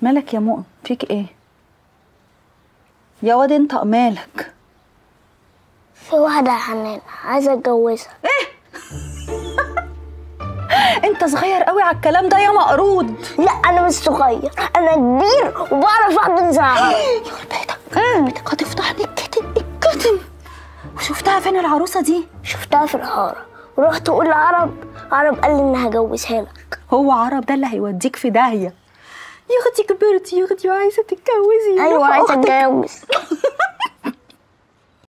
مالك يا مؤمن فيك ايه يا واد انت مالك في واحدة يا حنان عايزة اتجوزها انت صغير قوي على الكلام ده يا مقرود لا انا مش صغير انا كبير وبعرف احضن زعها يخرب بيتك بيتك هتفضحني الكتم الكتم وشفتها فين العروسه دي شفتها في الحارة ورحت اقول لعرب عرب قال لي اني هجوزها لك هو عرب ده اللي هيوديك في داهيه يا اختي كبرتي يا اختي وعايزه تتجوزي ايوه روحي عايزة أختك. اتجوز